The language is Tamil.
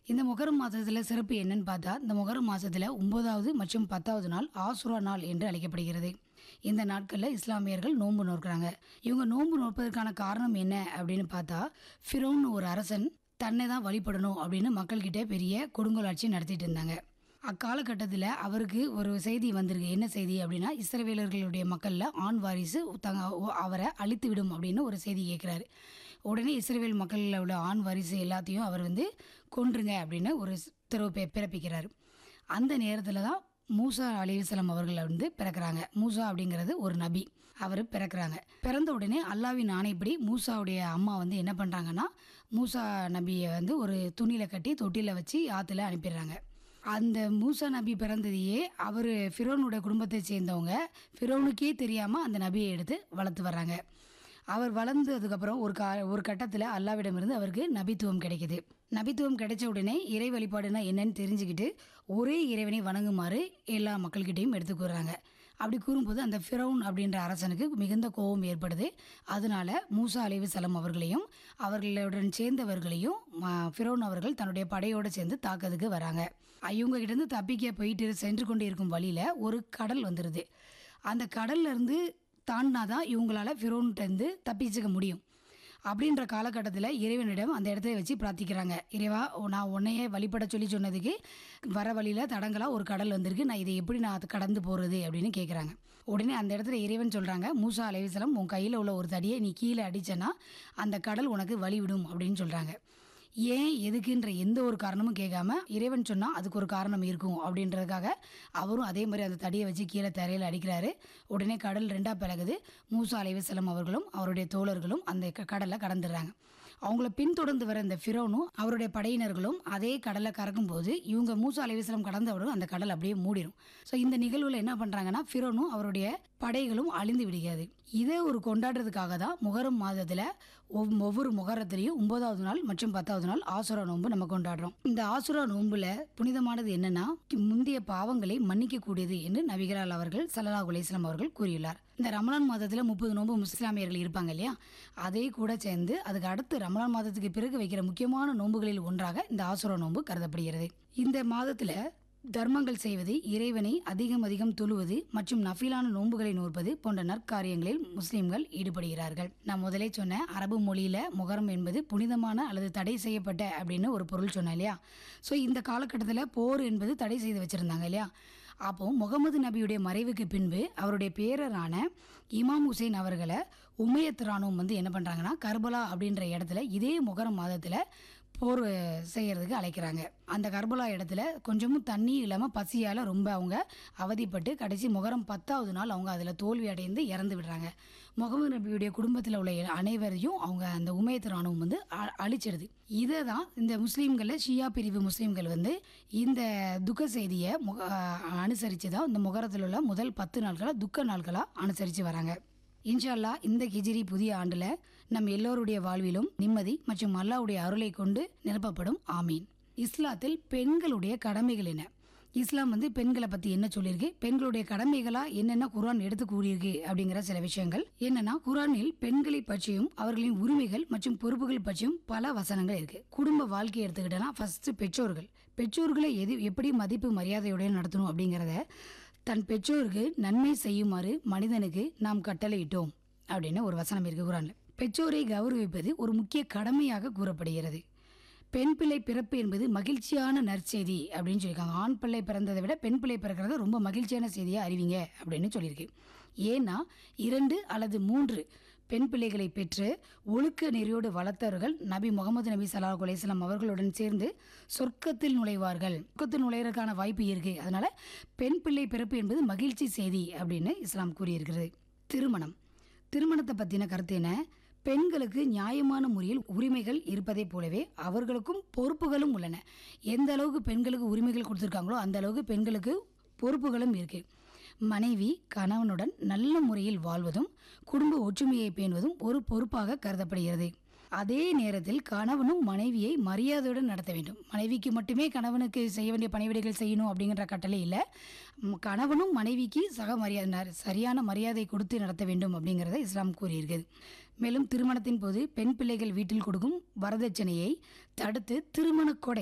இந்த முகரம் மாதத்தில் சிறப்பு என்னன்னு பார்த்தா இந்த முகரம் மாதத்தில் ஒன்பதாவது மற்றும் பத்தாவது நாள் ஆசுரா நாள் என்று அழைக்கப்படுகிறது இந்த நாட்களில் இஸ்லாமியர்கள் நோன்பு நோக்கிறாங்க இவங்க நோன்பு நோற்பதற்கான காரணம் என்ன அப்படின்னு பார்த்தா ஃபிரோன் ஒரு அரசன் தன்னை தான் வழிபடணும் அப்படின்னு மக்கள்கிட்ட பெரிய கொடுங்கோலாட்சி நடத்திட்டு இருந்தாங்க அக்காலகட்டத்தில் அவருக்கு ஒரு செய்தி வந்திருக்கு என்ன செய்தி அப்படின்னா இஸ்ரவேலர்களுடைய மக்களில் ஆண் வாரிசு தங்க அவரை அழித்து விடும் அப்படின்னு ஒரு செய்தி கேட்குறாரு உடனே இஸ்ரவேல் மக்களில் உள்ள ஆண் வாரிசு எல்லாத்தையும் அவர் வந்து கொன்றுங்க அப்படின்னு ஒரு உத்தரவு பி- பிறப்பிக்கிறார் அந்த நேரத்தில் தான் மூசா அலிவசலம் அவர்கள் வந்து பிறக்கிறாங்க மூசா அப்படிங்கிறது ஒரு நபி அவர் பிறக்கிறாங்க பிறந்த உடனே அல்லாவின் ஆணைப்படி மூசாவுடைய அம்மா வந்து என்ன பண்ணுறாங்கன்னா மூசா நபியை வந்து ஒரு துணியில் கட்டி தொட்டியில் வச்சு ஆற்றுல அனுப்பிடுறாங்க அந்த மூசா நபி பிறந்ததையே அவர் ஃபிரோனோட குடும்பத்தை சேர்ந்தவங்க ஃபிரோனுக்கே தெரியாமல் அந்த நபியை எடுத்து வளர்த்து வர்றாங்க அவர் வளர்ந்ததுக்கப்புறம் ஒரு கா ஒரு கட்டத்தில் அல்லாவிடமிருந்து அவருக்கு நபித்துவம் கிடைக்குது நபித்துவம் கிடைச்ச உடனே இறை வழிபாடுனா என்னன்னு தெரிஞ்சுக்கிட்டு ஒரே இறைவனை வணங்குமாறு எல்லா மக்கள்கிட்டையும் எடுத்துக்கூறாங்க அப்படி கூறும்போது அந்த ஃபிரௌன் அப்படின்ற அரசனுக்கு மிகுந்த கோபம் ஏற்படுது அதனால மூசா அலைவு சலம் அவர்களையும் அவர்களுடன் சேர்ந்தவர்களையும் ம- ஃபிரௌன் அவர்கள் தன்னுடைய படையோடு சேர்ந்து தாக்கிறதுக்கு வராங்க இவங்க கிட்டேருந்து தப்பிக்க போயிட்டு சென்று கொண்டு இருக்கும் வழியில் ஒரு கடல் வந்துடுது அந்த கடல்ல இருந்து தாண்டினா தான் இவங்களால ஃபிரோன்கிட்டேருந்து தப்பிச்சுக்க முடியும் அப்படின்ற காலகட்டத்தில் இறைவனிடம் அந்த இடத்துல வச்சு பிரார்த்திக்கிறாங்க இறைவா உ- நான் உன்னையே வழிபட சொல்லி சொன்னதுக்கு வர வழியில் தடங்களாக ஒரு கடல் வந்திருக்கு நான் இதை எப்படி நான் அது கடந்து போகிறது அப்படின்னு கேட்குறாங்க உடனே அந்த இடத்துல இறைவன் சொல்கிறாங்க மூசா அலைவிசலம் உன் கையில் உள்ள ஒரு தடியை நீ கீழே அடிச்சேன்னா அந்த கடல் உனக்கு வழிவிடும் அப்படின்னு சொல்கிறாங்க ஏன் எதுக்குன்ற எந்த ஒரு காரணமும் கேட்காம இறைவன் சொன்னால் அதுக்கு ஒரு காரணம் இருக்கும் அப்படின்றதுக்காக அவரும் அதே மாதிரி அந்த தடியை வச்சு கீழே தரையில் அடிக்கிறாரு உடனே கடல் ரெண்டாக பிளகுது மூசா அலைவசலம் அவர்களும் அவருடைய தோழர்களும் அந்த க- கடலை கடந்துடுறாங்க அவங்கள பின்தொடர்ந்து வர இந்த ஃபிரோனும் அவருடைய படையினர்களும் அதே கடலை கறக்கும் போது இவங்க மூசா அலைவசலம் கடந்தவுடன் அந்த கடல் அப்படியே மூடிடும் ஸோ இந்த நிகழ்வில் என்ன பண்ணுறாங்கன்னா ஃபிரோனும் அவருடைய படைகளும் அழிந்து விடுகிறது இதை ஒரு கொண்டாடுறதுக்காக தான் முகரம் மாதத்தில் ஒவ்வொரு முகரத்திலையும் ஒன்பதாவது நாள் மற்றும் பத்தாவது நாள் ஆசுரா நோன்பு நம்ம கொண்டாடுறோம் இந்த ஆசுரா நோன்புல புனிதமானது என்னன்னா முந்தைய பாவங்களை மன்னிக்க கூடியது என்று நபிகரால் அவர்கள் சல்லல்லாஹு அலைஹி வஸல்லம் அவர்கள் கூறியுள்ளார் இந்த ரமலான் மாதத்தில் முப்பது நோன்பு முஸ்லாமியர்கள் இருப்பாங்க இல்லையா அதே கூட சேர்ந்து அதுக்கு அடுத்து ரமலான் மாதத்துக்கு பிறகு வைக்கிற முக்கியமான நோன்புகளில் ஒன்றாக இந்த ஆசுரா நோன்பு கருதப்படுகிறது இந்த மாதத்தில் தர்மங்கள் செய்வது இறைவனை அதிகம் அதிகம் தொழுவது மற்றும் நஃபிலான நோன்புகளை நோற்பது போன்ற நற்காரியங்களில் முஸ்லிம்கள் ஈடுபடுகிறார்கள் நான் முதலே சொன்ன அரபு மொழியில முகரம் என்பது புனிதமான அல்லது தடை செய்யப்பட்ட அப்படின்னு ஒரு பொருள் சொன்னேன் இல்லையா ஸோ இந்த காலகட்டத்தில் போர் என்பது தடை செய்து வச்சிருந்தாங்க இல்லையா அப்போ முகமது நபியுடைய மறைவுக்கு பின்பு அவருடைய பேரரான இமாம் ஹுசைன் அவர்களை உமையத் ராணுவம் வந்து என்ன பண்ணுறாங்கன்னா கர்பலா அப்படின்ற இடத்துல இதே முகரம் மாதத்தில் போர் செய்யறதுக்கு அழைக்கிறாங்க அந்த கர்பலா இடத்துல கொஞ்சமும் தண்ணி இல்லாமல் பசியால் ரொம்ப அவங்க அவதிப்பட்டு கடைசி முகரம் பத்தாவது நாள் அவங்க அதில் தோல்வி அடைந்து இறந்து விடுறாங்க முகமது நபியுடைய குடும்பத்தில் உள்ள அனைவரையும் அவங்க அந்த உமையத் ராணுவம் வந்து அ- அழிச்சிடுது இதை தான் இந்த முஸ்லீம்களில் ஷியா பிரிவு முஸ்லீம்கள் வந்து இந்த துக்க செய்தியை முக அனுசரித்து தான் இந்த முகரத்தில் உள்ள முதல் பத்து நாட்களாக துக்க நாட்களாக அனுசரித்து வராங்க இன்ஷா அல்லாஹ் இந்த ஹிஜ்ரி புதிய ஆண்டுல நம் எல்லோருடைய வாழ்விலும் நிம்மதி மற்றும் அல்லாஹ்வுடைய அருளை கொண்டு நிரப்பப்படும் ஆமீன் இஸ்லாத்தில் பெண்களுடைய கடமைகள் என்ன இஸ்லாம் வந்து பெண்களை பத்தி என்ன சொல்லியிருக்கு பெண்களுடைய கடமைகளா என்னென்ன குர்ஆன் எடுத்து கூறியிருக்கு அப்படிங்கிற சில விஷயங்கள் என்னன்னா குர்ஆனில் பெண்களை பற்றியும் அவர்களின் உரிமைகள் மற்றும் பொறுப்புகள் பற்றியும் பல வசனங்கள் இருக்கு குடும்ப வாழ்க்கையை எடுத்துக்கிட்டோன்னா ஃபர்ஸ்ட் பெற்றோர்கள் பெற்றோர்களை எது எப்படி மதிப்பு மரியாதையுடன் நடத்தணும் அப்படிங்கிறத தன் பெற்றோருக்கு நன்மை செய்யுமாறு மனிதனுக்கு நாம் கட்டளையிட்டோம் அப்படின்னு ஒரு வசனம் இருக்கு குரான்ல பெற்றோரை கௌரவிப்பது ஒரு முக்கிய கடமையாக கூறப்படுகிறது பெண் பிள்ளை பிறப்பு என்பது மகிழ்ச்சியான நற்செய்தி அப்படின்னு சொல்லியிருக்காங்க ஆண் பிள்ளை பிறந்ததை விட பெண் பிள்ளை பிறக்கிறது ரொம்ப மகிழ்ச்சியான செய்தியை அறிவிங்க அப்படின்னு சொல்லியிருக்கு ஏன்னா இரண்டு அல்லது மூன்று பெண் பிள்ளைகளை பெற்று ஒழுக்க நெறியோடு வளர்த்தவர்கள் நபி முகமது நபி ஸல்லல்லாஹு அலைஹி வஸல்லம் அவர்களுடன் சேர்ந்து சொர்க்கத்தில் நுழைவார்கள் சொர்க்கத்தில் நுழையிறதுக்கான வாய்ப்பு இருக்கு அதனால பெண் பிள்ளை பிறப்பு என்பது மகிழ்ச்சி செய்தி அப்படின்னு இஸ்லாம் கூறியிருக்கிறது திருமணம் திருமணத்தை பற்றின கருத்து என்ன பெண்களுக்கு நியாயமான முறையில் உரிமைகள் இருப்பதைப் போலவே அவர்களுக்கும் பொறுப்புகளும் உள்ளன எந்த அளவுக்கு பெண்களுக்கு உரிமைகள் கொடுத்துருக்காங்களோ அந்த அளவுக்கு பெண்களுக்கு பொறுப்புகளும் இருக்கு மனைவி கணவனுடன் நல்ல முறையில் வாழ்வதும் குடும்ப ஒற்றுமையை பேணுவதும் ஒரு பொறுப்பாக கருதப்படுகிறது அதே நேரத்தில் கணவனும் மனைவியை மரியாதையுடன் நடத்த வேண்டும் மனைவிக்கு மட்டுமே கணவனுக்கு செய்ய வேண்டிய பணிவிடைகள் செய்யணும் அப்படிங்கிற கட்டளை இல்லை ம், கணவனும் மனைவிக்கு சக மரியாதை ந- சரியான மரியாதை கொடுத்து நடத்த வேண்டும் அப்படிங்கிறத இஸ்லாம் கூறியிருக்கிறது மேலும் திருமணத்தின் போது பெண் பிள்ளைகள் வீட்டில் கொடுக்கும் வரதட்சணையை தடுத்து திருமண கொடை